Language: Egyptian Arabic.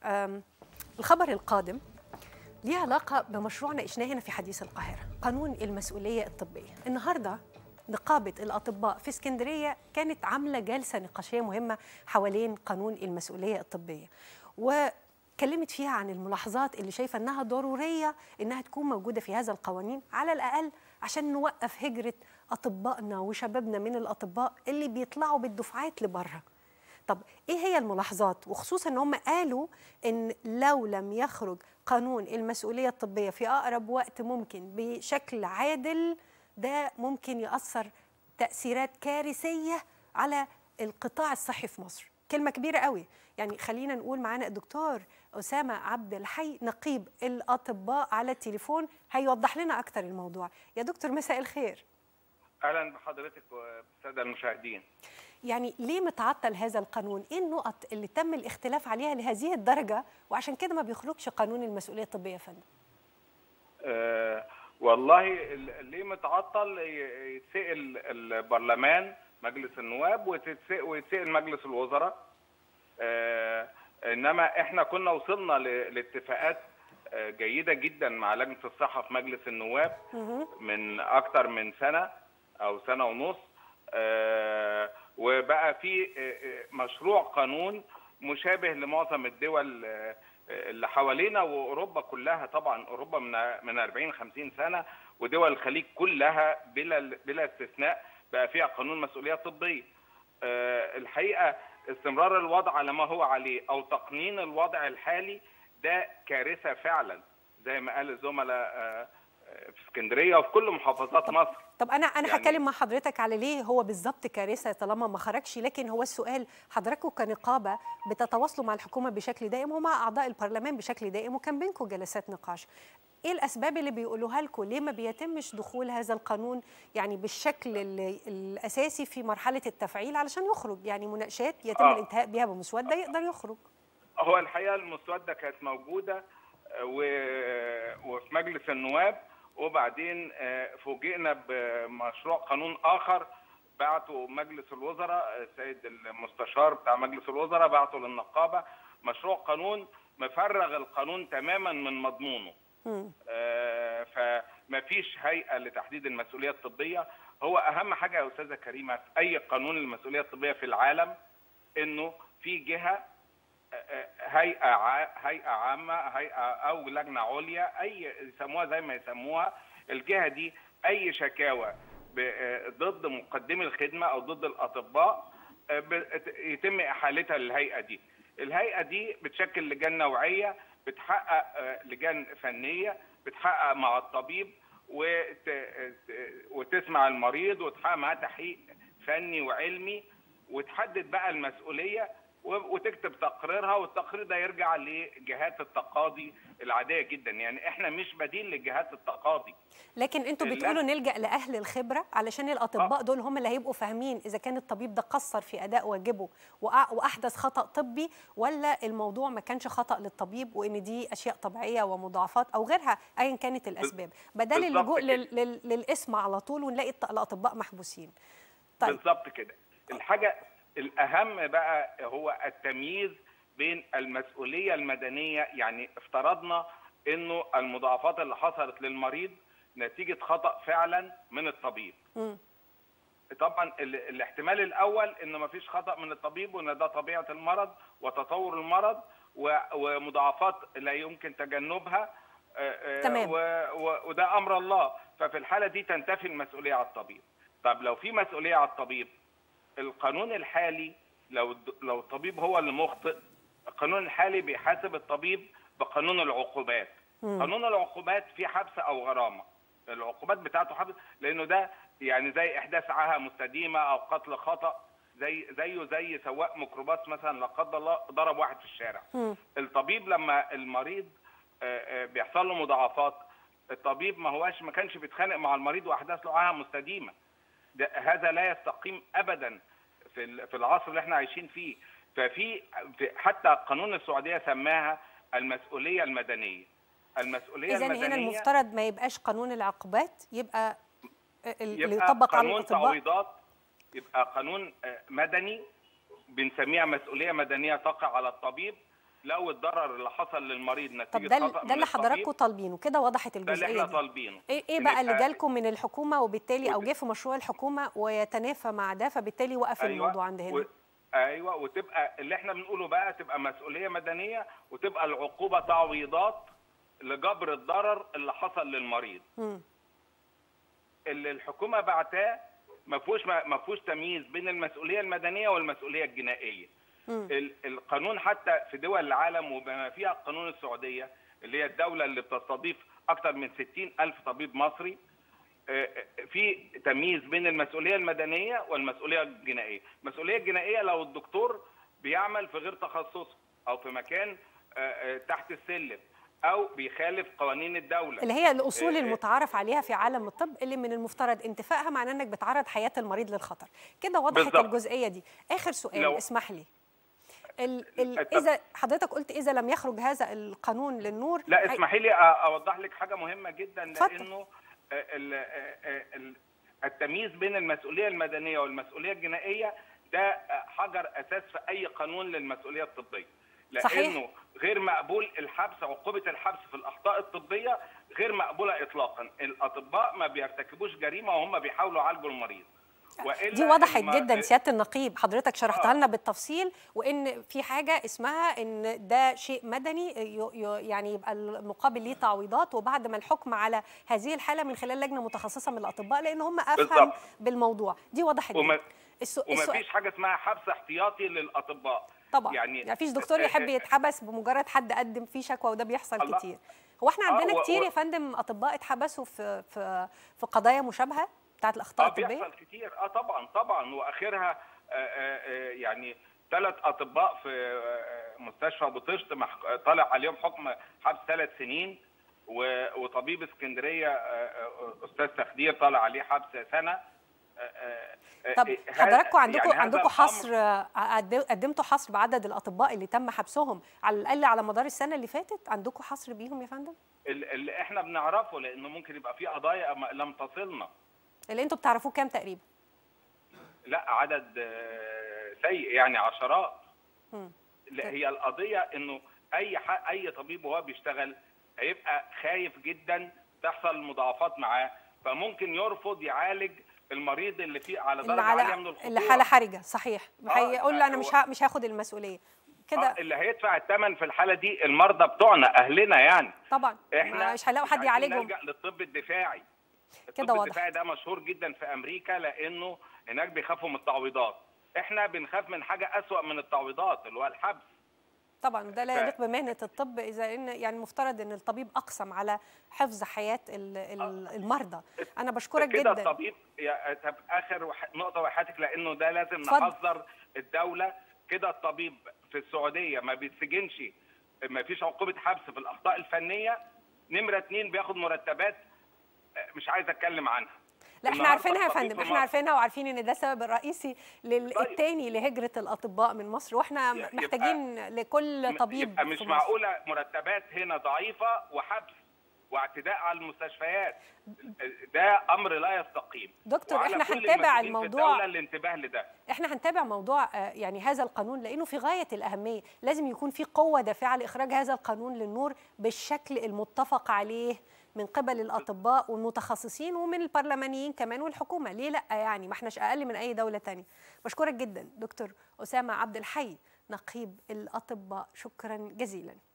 أم، الخبر القادم ليه علاقة بمشروع ناقشناه هنا في حديث القاهرة قانون المسؤولية الطبية النهاردة نقابة الأطباء في اسكندرية كانت عاملة جلسة نقاشية مهمة حوالين قانون المسؤولية الطبية وكلمت فيها عن الملاحظات اللي شايفة أنها ضرورية أنها تكون موجودة في هذا القوانين على الأقل عشان نوقف هجرة أطبائنا وشبابنا من الأطباء اللي بيطلعوا بالدفعات لبره طب ايه هي الملاحظات وخصوصا ان هم قالوا ان لو لم يخرج قانون المسؤوليه الطبيه في اقرب وقت ممكن بشكل عادل ده ممكن ياثر تاثيرات كارثيه على القطاع الصحي في مصر كلمه كبيره قوي يعني خلينا نقول معانا الدكتور اسامه عبد الحي نقيب الاطباء على التليفون هيوضح لنا اكتر الموضوع يا دكتور مساء الخير اهلا بحضرتك والساده المشاهدين يعني ليه متعطل هذا القانون؟ ايه النقط اللي تم الاختلاف عليها لهذه الدرجه وعشان كده ما بيخرجش قانون المسؤوليه الطبيه يا فندم؟ أه والله ال- ليه متعطل ي- يتسال البرلمان مجلس النواب وتتسال ويتسال مجلس الوزراء أه انما احنا كنا وصلنا ل- لاتفاقات آه، جيده جدا مع لجنه الصحه في مجلس النواب مهم. من اكتر من سنه او سنه ونص آه، وبقى في آه، آه، مشروع قانون مشابه لمعظم الدول آه، اللي حوالينا واوروبا كلها طبعا اوروبا من من 40 50 سنه ودول الخليج كلها بلا بلا استثناء بقى فيها قانون مسؤوليه طبيه. آه، الحقيقه استمرار الوضع على ما هو عليه او تقنين الوضع الحالي ده كارثه فعلا زي ما قال الزملاء آه، آه، في اسكندريه وفي كل محافظات مصر. طب انا انا يعني- هتكلم مع حضرتك على ليه هو بالظبط كارثه طالما ما خرجش لكن هو السؤال حضراتكم كنقابه بتتواصلوا مع الحكومه بشكل دائم ومع اعضاء البرلمان بشكل دائم وكان بينكم جلسات نقاش ايه الاسباب اللي بيقولوها لكم ليه ما بيتمش دخول هذا القانون يعني بالشكل ال- الاساسي في مرحله التفعيل علشان يخرج يعني مناقشات يتم آه. الانتهاء بها بمسوده يقدر يخرج هو الحقيقه المسوده كانت موجوده آه، و- وفي مجلس النواب وبعدين آه، فوجئنا بمشروع قانون اخر بعته مجلس الوزراء السيد المستشار بتاع مجلس الوزراء بعته للنقابه مشروع قانون مفرغ القانون تماما من مضمونه مم. آه، فما فيش هيئه لتحديد المسؤوليه الطبيه هو اهم حاجه يا استاذه كريمه في اي قانون المسؤوليه الطبيه في العالم انه في جهه آه، آه، هيئه ع- هيئه عامه هيئه او لجنه عليا اي يسموها زي ما يسموها الجهه دي اي شكاوى ب- آه، ضد مقدمي الخدمه او ضد الاطباء آه، بت- يتم احالتها للهيئه دي الهيئه دي بتشكل لجان نوعيه بتحقق آه، لجان فنيه بتحقق مع الطبيب وت... وتسمع المريض وتحقق معاه تحقيق فني وعلمي وتحدد بقى المسؤوليه و- وتكتب تقريرها والتقرير ده يرجع لجهات التقاضي العاديه جدا يعني احنا مش بديل لجهات التقاضي لكن انتوا لا. بتقولوا نلجا لاهل الخبره علشان الاطباء دول هم اللي هيبقوا فاهمين اذا كان الطبيب ده قصر في اداء واجبه وأ- واحدث خطا طبي ولا الموضوع ما كانش خطا للطبيب وان دي اشياء طبيعيه ومضاعفات او غيرها ايا كانت الاسباب بدل بالظبط اللجوء كده. لل... لل... للاسم على طول ونلاقي الط- الاطباء محبوسين طيب بالظبط كده الحاجه الاهم بقى هو التمييز بين المسؤوليه المدنيه يعني افترضنا انه المضاعفات اللي حصلت للمريض نتيجه خطا فعلا من الطبيب مم. طبعا ال- الاحتمال الاول انه ما فيش خطا من الطبيب وان ده طبيعه المرض وتطور المرض و- ومضاعفات لا يمكن تجنبها آه، آه، تمام. و- و- وده امر الله ففي الحاله دي تنتفي المسؤوليه على الطبيب طب لو في مسؤوليه على الطبيب القانون الحالي لو الد- لو الطبيب هو اللي مخطئ القانون الحالي بيحاسب الطبيب بقانون العقوبات مم. قانون العقوبات فيه حبس او غرامه العقوبات بتاعته حبس لانه ده يعني زي احداث عاهه مستديمه او قتل خطا زي زيه زي سواق ميكروباص مثلا لا قدر الله ضرب واحد في الشارع مم. الطبيب لما المريض آه، آه، بيحصل له مضاعفات الطبيب ما هواش ما كانش بيتخانق مع المريض واحداث له عاهه مستديمه ده هذا لا يستقيم ابدا في ال- في العصر اللي احنا عايشين فيه ففي في- حتى قانون السعوديه سماها المسؤوليه المدنيه المسؤوليه اذا المدنيه هنا المفترض ما يبقاش قانون العقوبات يبقى اللي يبقى يطبق على قانون الاطباء تعويضات يبقى قانون آه، مدني بنسميها مسؤوليه مدنيه تقع على الطبيب لو الضرر اللي حصل للمريض طب نتيجه ده خطأ ال- من ده اللي الطبيب، حضراتكم طالبينه كده وضحت ده اللي الجزئيه احنا دي طالبينه ايه ايه بقى اللي بنبقى- جالكم من الحكومه وبالتالي او وت- جه في مشروع الحكومه ويتنافى مع ده فبالتالي وقف الموضوع عند هنا و... ايوه وتبقى اللي احنا بنقوله بقى تبقى مسؤوليه مدنيه وتبقى العقوبه تعويضات لجبر الضرر اللي حصل للمريض مم. اللي الحكومه بعتاه ما فيهوش ما فيهوش تمييز بين المسؤوليه المدنيه والمسؤوليه الجنائيه مم. ال- القانون حتى في دول العالم وبما فيها قانون السعوديه اللي هي الدوله اللي بتستضيف اكثر من 60 الف طبيب مصري آه، آه، في تمييز بين المسؤوليه المدنيه والمسؤوليه الجنائيه، المسؤوليه الجنائيه لو الدكتور بيعمل في غير تخصصه او في مكان آه، آه، تحت السلم او بيخالف قوانين الدوله اللي هي الاصول إيه- المتعارف عليها في عالم الطب اللي من المفترض انتفائها معناه انك بتعرض حياه المريض للخطر كده وضحت بالظبط. الجزئيه دي اخر سؤال لو- اسمح لي ال ال طب- اذا حضرتك قلت اذا لم يخرج هذا القانون للنور لا هي- اسمحي لي أ- اوضح لك حاجه مهمه جدا اتفضل. لانه آه، ال- آه، آه، ال- التمييز بين المسؤوليه المدنيه والمسؤوليه الجنائيه ده آه، حجر اساس في اي قانون للمسؤوليه الطبيه صحيح. لانه غير مقبول الحبس عقوبه الحبس في الاخطاء الطبيه غير مقبوله اطلاقا الاطباء ما بيرتكبوش جريمه وهم بيحاولوا يعالجوا المريض وإلا دي وضحت الم- جدا سياده النقيب حضرتك شرحتها آه. لنا بالتفصيل وان في حاجه اسمها ان ده شيء مدني ي- ي- يعني يبقى المقابل ليه تعويضات وبعد ما الحكم على هذه الحاله من خلال لجنه متخصصه من الاطباء لان هم افهم بالظبط. بالموضوع دي وضحت وما- جدا السو... وما السؤال فيش حاجه اسمها حبس احتياطي للاطباء طبعا يعني يعني مفيش دكتور يحب يتحبس بمجرد حد قدم فيه شكوى وده بيحصل الله. كتير هو احنا آه، عندنا و- كتير و- يا فندم اطباء اتحبسوا في في في قضايا مشابهه بتاعت الاخطاء اه الطبيه بيحصل كتير اه طبعا طبعا واخرها آه، آه، آه، يعني ثلاث اطباء في آه، مستشفى بطشت مح- طالع عليهم حكم حبس ثلاث سنين و- وطبيب اسكندريه آه، آه، استاذ تخدير طالع عليه حبس سنه آه، آه، آه، طب ه- حضراتكم عندكم يعني هذا عندكم الأمر- حصر آه، قد- قدمتوا حصر بعدد الاطباء اللي تم حبسهم على الاقل على مدار السنه اللي فاتت عندكم حصر بيهم يا فندم ال- اللي احنا بنعرفه لانه ممكن يبقى في قضايا ما- لم تصلنا اللي انتوا بتعرفوه كام تقريبا لا عدد آه، سيء يعني عشرات مم. لا هي القضيه انه اي ح- اي طبيب وهو بيشتغل هيبقى خايف جدا تحصل مضاعفات معاه فممكن يرفض يعالج المريض اللي فيه على اللي درجه عاليه من على الخطوره اللي حاله حرجه صحيح آه، هيقول له انا هو- مش ها- مش هاخد المسؤوليه كده آه، اللي هيدفع الثمن في الحاله دي المرضى بتوعنا اهلنا يعني طبعا احنا مش هيلاقوا حد مش عايزين يعالجهم نلجأ للطب الدفاعي كده الطب واضح. الدفاعي ده مشهور جدا في امريكا لانه هناك بيخافوا من التعويضات احنا بنخاف من حاجه اسوأ من التعويضات اللي هو الحبس طبعا ده لا ف- يليق بمهنه الطب اذا ان يعني المفترض ان الطبيب اقسم على حفظ حياه ال- ال- المرضى انا بشكرك كده جدا الطبيب يا- طب اخر وح- نقطه وحياتك لانه ده لازم اتفضل. نحذر الدوله كده الطبيب في السعوديه ما بيتسجنش ما فيش عقوبه حبس في الاخطاء الفنيه نمره اتنين بياخد مرتبات آه، مش عايز اتكلم عنها لا احنا النهاردة عارفينها يا الطبيب فندم في احنا مصر- عارفينها وعارفين ان ده السبب الرئيسي لل- طيب. التاني لهجره الاطباء من مصر واحنا يبقى- محتاجين لكل طبيب يبقى مش في مصر. معقوله مرتبات هنا ضعيفه وحبس واعتداء على المستشفيات ده امر لا يستقيم دكتور، وعلى احنا كل هنتابع المسؤولين في الموضوع. الدولة الانتباه لده احنا هنتابع موضوع آه، يعني هذا القانون لانه في غايه الاهميه لازم يكون في قوه دافعه لاخراج هذا القانون للنور بالشكل المتفق عليه من قبل الاطباء والمتخصصين ومن البرلمانيين كمان والحكومه ليه لا يعني ما احناش اقل من اي دوله تانية بشكرك جدا دكتور اسامه عبد الحي نقيب الاطباء شكرا جزيلا